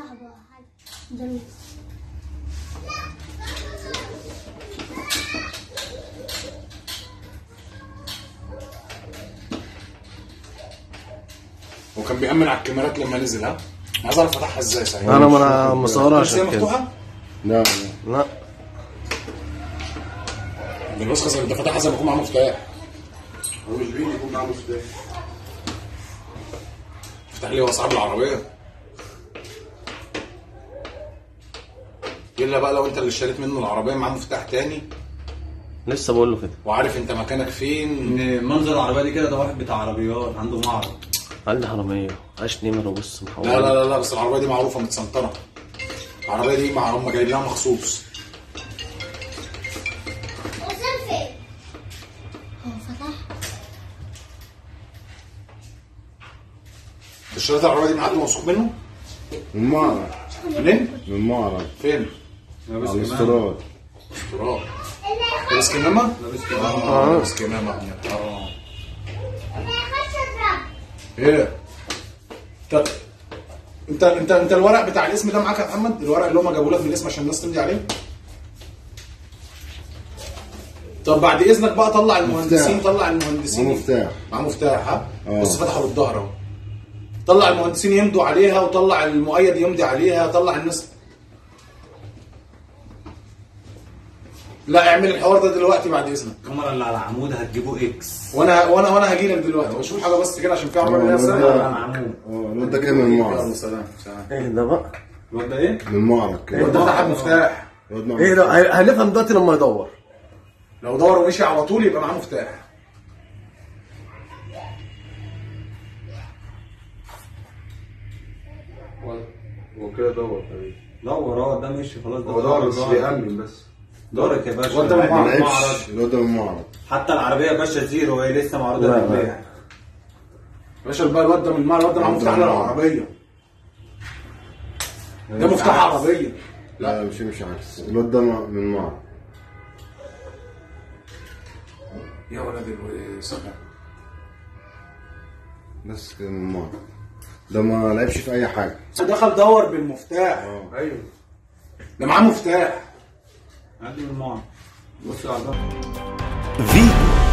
صاحبه حاجة دروس هو كان بيأمن على الكاميرات لما نزل ها عايز اعرف فتحها ازاي صحيح انا ما انا مصورها بس هي عشان كده مفتوحه لا لا دي النسخه زي ده فتحها زي ما يكون معاه مفتاح هو مش بيجي يكون معاه مفتاح افتح لي هو صاحب العربيه الا بقى لو انت اللي اشتريت منه العربيه معاه مفتاح تاني لسه بقول له كده وعارف انت مكانك فين ان منظر العربيه دي كده ده واحد بتاع عربيات عنده معرض قال لي حراميه عاش نمر وبص محول لا لا لا لا بس العربيه دي معروفه متسنطره العربيه دي مع هم جايين لها مخصوص وصل فين؟ هو فتح انت اشتريت العربيه دي من حد موثوق منه؟ من معرض منين؟ من معرض فين؟ لابس على كمان الاستيراد تراب لابس كمامه؟ لابس كمان اه لابس كمامه يا ابني اه خش اضرب ايه؟ طب انت انت انت الورق بتاع الاسم ده معاك يا محمد؟ الورق اللي هم جابوا لك بالاسم عشان الناس تمضي عليه؟ طب بعد اذنك بقى طلع المهندسين مفتاح. طلع المهندسين معاه مفتاح. معاه مفتاح ها؟ اه. بص فتحه بالظهر اهو طلع المهندسين يمضوا عليها وطلع المؤيد يمضي عليها طلع الناس لا اعمل الحوار ده دلوقتي بعد اذنك الكاميرا اللي على العمود هتجيبه اكس وانا وانا وانا هجي لك دلوقتي واشوف حاجه بس كده عشان في عربيه ليها اه، سنه ده- على العمود اه الواد ده كان من يلا معرض سلام سلام ايه ده بقى الواد ده ايه؟ من معرض كده ده فتح المفتاح الواد معاه ايه ده هي- هنفهم دلوقتي لما يدور لو دور ومشي على طول يبقى معاه مفتاح هو كده دور تقريبا دور اه ده مشي خلاص ده هو دور بس دور. بيأمن بس دورت يا باشا الواد ده من ما معرض. لعبش الواد ده من معرض حتى العربيه يا باشا زيرو هي لسه معروضه لا، لا. للبيع يا باشا بقى الواد ده من المعرض الواد ده معاه مفتاح للعربيه ده مفتاح عربيه لا مش مش عكس الواد ده مع- من معرض يا ولد السفر بس كده من معرض ده ما لعبش في اي حاجه دخل دور بالمفتاح ايوه ده معاه مفتاح عندي من المعرض بص على الظهر فيجو